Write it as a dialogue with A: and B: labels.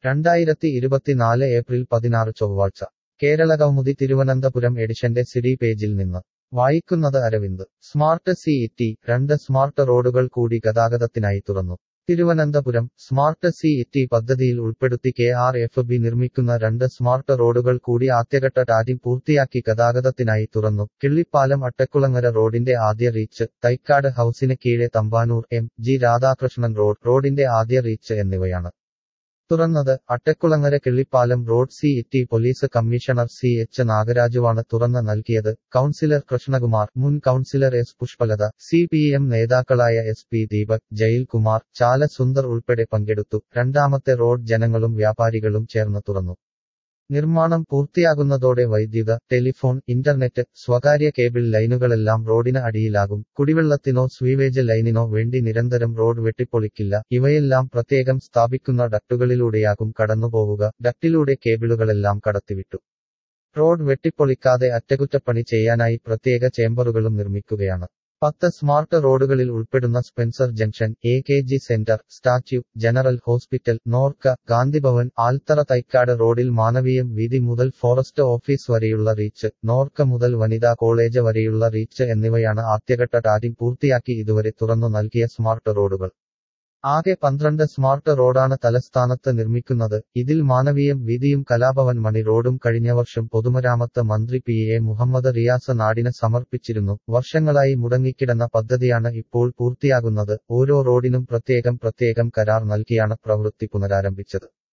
A: രണ്ടായിരത്തി ഇരുപത്തിനാല് ഏപ്രിൽ പതിനാറ് ചൊവ്വാഴ്ച കേരളകൗമുദി തിരുവനന്തപുരം എഡിഷന്റെ സിഡി പേജിൽ നിന്ന് വായിക്കുന്നത് അരവിന്ദ് സ്മാർട്ട് സിഇടി രണ്ട് സ്മാർട്ട് റോഡുകൾ കൂടി ഗതാഗതത്തിനായി തുറന്നു തിരുവനന്തപുരം സ്മാർട്ട് സിഇടി പദ്ധതിയിൽ ഉൾപ്പെടുത്തി കെ ആർ എഫ് ബി നിർമ്മിക്കുന്ന രണ്ട് സ്മാർട്ട് റോഡുകൾ കൂടി ആദ്യഘട്ട ടാറ്റിംഗ് പൂർത്തിയാക്കി ഗതാഗതത്തിനായി തുറന്നു കിള്ളിപ്പാലം അട്ടക്കുളങ്ങര റോഡിന്റെ ആദ്യ റീച്ച് തൈക്കാട് ഹൌസിന് കീഴെ Thampanoor M G Radhakrishnan road റോഡിന്റെ ആദ്യ റീച്ച് എന്നിവയാണ് തുറന്നത് Attakulangara Killipalam road C ET police commissioner C H നാഗരാജുവാണ് തുറന്ന് നൽകിയത് കൌൺസിലർ കൃഷ്ണകുമാർ മുൻ councillor S Pushpalatha C P M നേതാക്കളായ എസ് പി ദീപക് ജയിൽകുമാർ ചാല സുന്ദർ ഉൾപ്പെടെ പങ്കെടുത്തു രണ്ടാമത്തെ റോഡ് ജനങ്ങളും വ്യാപാരികളും ചേർന്ന് തുറന്നു നിർമ്മാണം പൂർത്തിയാകുന്നതോടെ വൈദ്യുത ടെലിഫോൺ ഇന്റർനെറ്റ് സ്വകാര്യ കേബിൾ ലൈനുകളെല്ലാം റോഡിന് അടിയിലാകും കുടിവെള്ളത്തിനോ സ്വീവേജ് ലൈനിനോ വേണ്ടി നിരന്തരം റോഡ് വെട്ടിപ്പൊളിക്കില്ല ഇവയെല്ലാം പ്രത്യേകം സ്ഥാപിക്കുന്ന ഡക്റ്റുകളിലൂടെയാകും കടന്നുപോവുക ഡക്റ്റിലൂടെ കേബിളുകളെല്ലാം കടത്തിവിട്ടു റോഡ് വെട്ടിപ്പൊളിക്കാതെ അറ്റകുറ്റപ്പണി ചെയ്യാനായി പ്രത്യേക ചേംബറുകളും നിർമ്മിക്കുകയാണ് പത്ത് സ്മാർട്ട് റോഡുകളിൽ ഉൾപ്പെടുന്ന Spencer junction A K G centre statue general hospital Norka Gandhibhavan Althara Thycaud റോഡിൽ മാനവീയം വീതി മുതൽ ഫോറസ്റ്റ് ഓഫീസ് വരെയുള്ള റീച്ച് നോർക്ക മുതൽ വനിതാ കോളേജ് വരെയുള്ള റീച്ച് എന്നിവയാണ് ആദ്യഘട്ട ടാറ്റിംഗ് പൂർത്തിയാക്കി ഇതുവരെ തുറന്നു നൽകിയ സ്മാർട്ട് റോഡുകൾ ആകെ പന്ത്രണ്ട് സ്മാർട്ട് റോഡാണ് തലസ്ഥാനത്ത് നിർമ്മിക്കുന്നത് ഇതിൽ മാനവീയം വീതിയും കലാഭവൻ മണി റോഡും കഴിഞ്ഞ വർഷം പൊതുമരാമത്ത് മന്ത്രി പി എ മുഹമ്മദ് റിയാസ് നാടിന് സമർപ്പിച്ചിരുന്നു വർഷങ്ങളായി മുടങ്ങിക്കിടന്ന പദ്ധതിയാണ് ഇപ്പോൾ പൂർത്തിയാകുന്നത് ഓരോ റോഡിനും പ്രത്യേകം പ്രത്യേകം കരാർ നൽകിയാണ് പ്രവൃത്തി പുനരാരംഭിച്ചത്